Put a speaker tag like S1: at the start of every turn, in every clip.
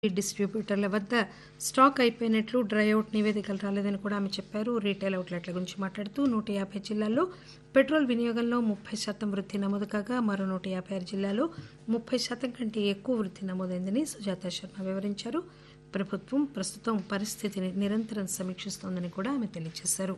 S1: డిస్టిబ్యూటర్ల వద్ద stock అయిపోయినట్లు dry out నివేదికలు రాలేదని కూడా ఆమె చెప్పారు రీటైల్ అవుట్లెట్ల గురించి మాట్లాడుతూ నూట యాభై జిల్లాల్లో పెట్రోల్ వినియోగంలో ముప్పై శాతం వృద్ధి నమోదు కాగా మరో నూట యాభై ఆరు జిల్లాల్లో ముప్పై శాతం కంటే ఎక్కువ వృద్ధి నమోదైందని సుజాత శర్మ వివరించారు ప్రభుత్వం ప్రస్తుతం పరిస్థితిని నిరంతరం సమీక్షిస్తోందని కూడా ఆమె తెలియజేశారు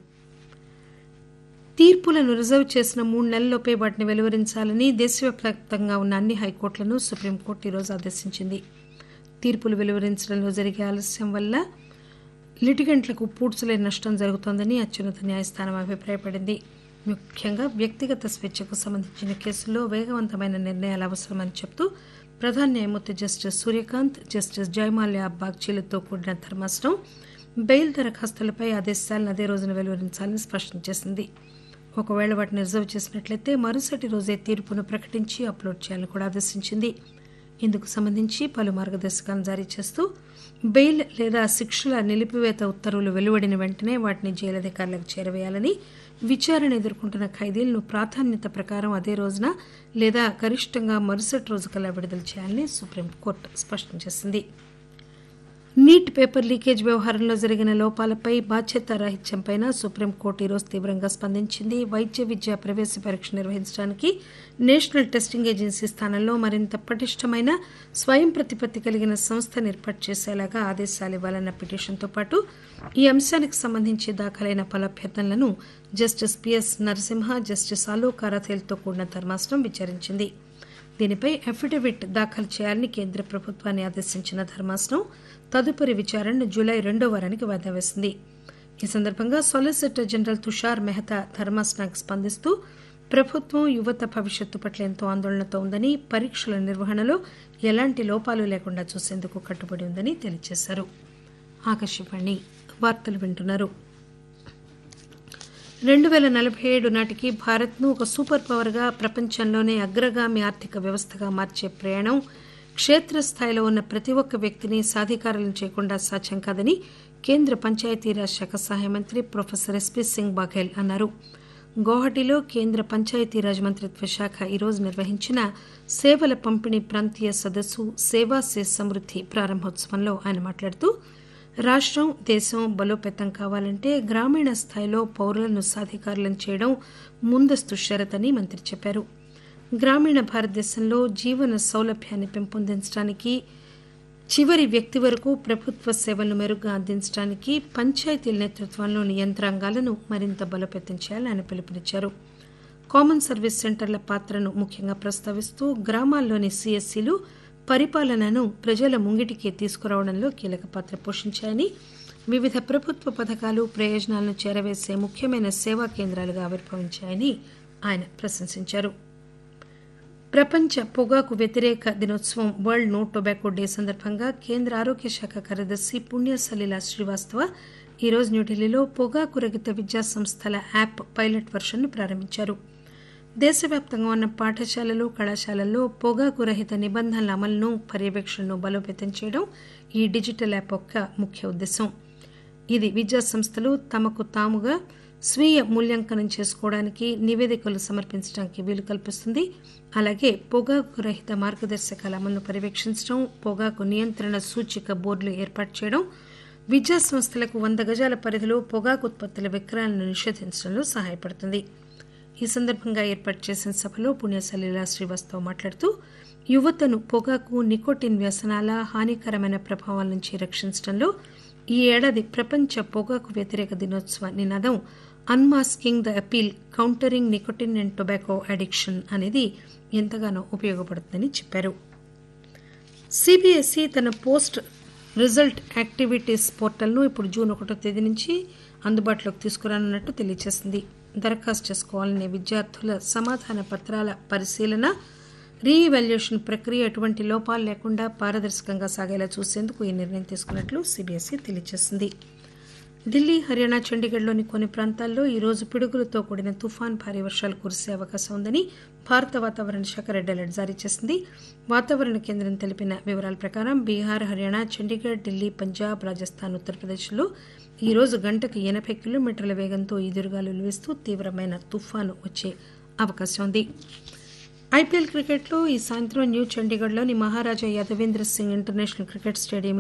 S1: తీర్పులను రిజర్వ్ చేసిన మూడు నెలల్లోపే వాటిని వెలువరించాలని దేశవ్యాప్తంగా ఉన్న అన్ని హైకోర్టులను సుప్రీంకోర్టు ఈరోజు ఆదేశించింది తీర్పులు వెలువరించడంలో జరిగే ఆలస్యం వల్ల లిటిగెంట్లకు పూడ్చలేని నష్టం జరుగుతోందని అత్యున్నత న్యాయస్థానం అభిప్రాయపడింది ముఖ్యంగా వ్యక్తిగత స్వేచ్ఛకు సంబంధించిన కేసుల్లో వేగవంతమైన నిర్ణయాలు అవసరమని చెబుతూ ప్రధాన న్యాయమూర్తి జస్టిస్ సూర్యకాంత్ జస్టిస్ జయమాల్యా బాగ్చీలతో కూడిన ధర్మాసనం బెయిల్ దరఖాస్తులపై ఆదేశాలను అదే రోజున వెలువరించాలని స్పష్టం చేసింది ఒకవేళ వాటిని రిజర్వ్ చేసినట్లయితే మరుసటి రోజే తీర్పును ప్రకటించి అప్లోడ్ చేయాలని కూడా ఆదేశించింది ఇందుకు సంబంధించి పలు మార్గదర్శకాలను జారీ చేస్తూ బెయిల్ లేదా శిక్షల నిలిపివేత ఉత్తర్వులు వెలువడిన వెంటనే వాటిని జైలు అధికారులకు చేరవేయాలని విచారణ ఎదుర్కొంటున్న ఖైదీలను ప్రాధాన్యత ప్రకారం అదే రోజున లేదా గరిష్టంగా మరుసటి రోజు కల్లా విడుదల చేయాలని సుప్రీంకోర్టు స్పష్టం చేసింది నీట్ పేపర్ లీకేజ్ వ్యవహారంలో జరిగిన లోపాలపై బాధ్యత రాహిత్యంపై సుప్రీంకోర్టు ఈరోజు తీవ్రంగా స్పందించింది వైద్య విద్య ప్రవేశ పరీక్ష నిర్వహించడానికి నేషనల్ టెస్టింగ్ ఏజెన్సీ స్థానంలో మరింత పటిష్టమైన స్వయం ప్రతిపత్తి కలిగిన సంస్థను ఏర్పాటు చేసేలాగా ఆదేశాలు ఇవ్వాలన్న పిటిషన్తో పాటు ఈ అంశానికి సంబంధించి దాఖలైన పలు అభ్యర్థనలను justice PS Narasimha justice Alok అరాథేల్తో కూడిన ధర్మాసనం విచారించింది దీనిపై అఫిడవిట్ దాఖలు చేయాలని కేంద్ర ప్రభుత్వాన్ని ఆదేశించిన ధర్మాసనం తదుపరి విచారణను జూలై రెండో వారానికి వాయిదా వేసింది ఈ సందర్భంగా సాలిసిటర్ జనరల్ తుషార్ మెహతా ధర్మాసనానికి స్పందిస్తూ ప్రభుత్వం యువత భవిష్యత్తు పట్ల ఎంతో ఆందోళనతో ఉందని పరీక్షల నిర్వహణలో ఎలాంటి లోపాలు లేకుండా చూసేందుకు కట్టుబడి ఉందని తెలియజేశారు ఆకాశవాణి వార్తలు వింటున్నారు రెండు పేల నలభై ఏడు నాటికి భారత్ను ఒక సూపర్ పవర్గా ప్రపంచంలోనే అగ్రగామి ఆర్థిక వ్యవస్థగా మార్చే ప్రయాణం క్షేత్రస్థాయిలో ఉన్న ప్రతి ఒక్క వ్యక్తిని సాధికారులను చేయకుండా సాధ్యం కాదని కేంద్ర పంచాయతీరాజ్ శాఖ సహాయ మంత్రి ప్రొఫెసర్ ఎస్పీ సింగ్ బాఘెల్ అన్నారు గౌహటిలో కేంద్ర పంచాయతీరాజ్ మంత్రిత్వ శాఖ ఈరోజు నిర్వహించిన సేవల పంపిణీ ప్రాంతీయ సదస్సు సేవా సే సమృద్ది ప్రారంభోత్సవంలో ఆయన మాట్లాడుతూ రాష్టం దేశం బలోపేతం కావాలంటే గ్రామీణ స్థాయిలో పౌరులను సాధికారులను చేయడం ముందస్తు షరతని మంత్రి చెప్పారు గ్రామీణ భారతదేశంలో జీవన సౌలభ్యాన్ని పెంపొందించడానికి చివరి వ్యక్తి వరకు ప్రభుత్వ సేవలను మెరుగ్గా అందించడానికి పంచాయతీల నేతృత్వంలోని యంత్రాంగాలను మరింత బలోపేతం చేయాలని ఆయన పిలుపునిచ్చారు కామన్ సర్వీస్ సెంటర్ల పాత్రను ముఖ్యంగా ప్రస్తావిస్తూ గ్రామాల్లోని సిఎస్సీలు పరిపాలనను ప్రజల ముంగిటికి తీసుకురావడంలో కీలక పాత్ర పోషించాయని వివిధ ప్రభుత్వ పథకాలు ప్రయోజనాలను చేరవేసే ముఖ్యమైన సేవా కేంద్రాలుగా ఆవిర్భవించాయని ఆయన ప్రశంసించారు ప్రపంచ పొగాకు వ్యతిరేక దినోత్సవం వరల్డ్ నో టొబాకో డే సందర్భంగా కేంద్ర ఆరోగ్య శాఖ కార్యదర్శి పుణ్య సలీలా శ్రీవాస్తవ ఈరోజు న్యూఢిల్లీలో పొగాకు రహిత విద్యా సంస్థల యాప్ పైలట్ వర్షన్ను ప్రారంభించారు దేశవ్యాప్తంగా ఉన్న పాఠశాలలు కళాశాలల్లో పొగాకు రహిత నిబంధనల అమలును పర్యవేక్షణను బలోపేతం చేయడం ఈ డిజిటల్ యాప్ యొక్క ముఖ్య ఉద్దేశం ఇది విద్యా సంస్థలు తమకు తాముగా స్వీయ మూల్యాంకనం చేసుకోవడానికి నివేదికలు సమర్పించడానికి వీలు కల్పిస్తుంది అలాగే పొగాకు రహిత మార్గదర్శకాల అమలును పర్యవేక్షించడం పొగాకు నియంత్రణ సూచిక బోర్డులు ఏర్పాటు చేయడం విద్యా సంస్థలకు వంద గజాల పరిధిలో పొగాకు ఉత్పత్తుల విక్రయాలను నిషేధించడంలో సహాయపడుతుంది ఈ సందర్భంగా ఏర్పాటు చేసిన సభలో పుణ్యసలీలా శ్రీవాస్తవ్ మాట్లాడుతూ యువతను పొగాకు నికోటిన్ వ్యసనాల హానికరమైన ప్రభావాల నుంచి రక్షించడంలో ఈ ఏడాది ప్రపంచ పొగాకు వ్యతిరేక దినోత్సవ నినాదం unmasking the appeal countering nicotine and tobacco addiction అనేది ఎంతగానో ఉపయోగపడుతుందని చెప్పారు సిబిఎస్ఈ తన పోస్ట్ రిజల్ట్ యాక్టివిటీస్ పోర్టల్ను ఇప్పుడు జూన్ ఒకటో తేదీ నుంచి అందుబాటులోకి తీసుకురానున్నట్టు తెలియజేసింది దరఖాస్తు చేసుకోవాలనే విద్యార్థుల సమాధాన పత్రాల పరిశీలన రీఇవాల్యుయేషన్ ప్రక్రియ ఎటువంటి లోపాలు లేకుండా పారదర్శకంగా సాగేలా చూసేందుకు ఈ నిర్ణయం తీసుకున్నట్లు సిబిఎస్ఈ తెలియజేసింది ఢిల్లీ హర్యానా చండీగఢ్లోని కొన్ని ప్రాంతాల్లో ఈ రోజు పిడుగులతో కూడిన తుఫాన్ భారీ వర్షాలు కురిసే అవకాశం ఉందని భారత వాతావరణ శాఖ రెడ్ అలర్ట్ జారీ చేసింది వాతావరణ కేంద్రం తెలిపిన వివరాల ప్రకారం బీహార్ హర్యానా చండీగఢ్ ఢిల్లీ పంజాబ్ రాజస్థాన్ ఉత్తరప్రదేశ్లో ఈ రోజు గంటకు ఎనభై కిలోమీటర్ల వేగంతో ఈదురుగాలులు వీస్తూ తీవ్రమైన తుఫాను వచ్చే అవకాశం ఉంది ఐపీఎల్ క్రికెట్లో ఈ సాయంత్రం న్యూ చండీగఢ్లోని మహారాజా యాదవేంద్ర సింగ్ ఇంటర్నేషనల్ క్రికెట్ స్టేడియంలో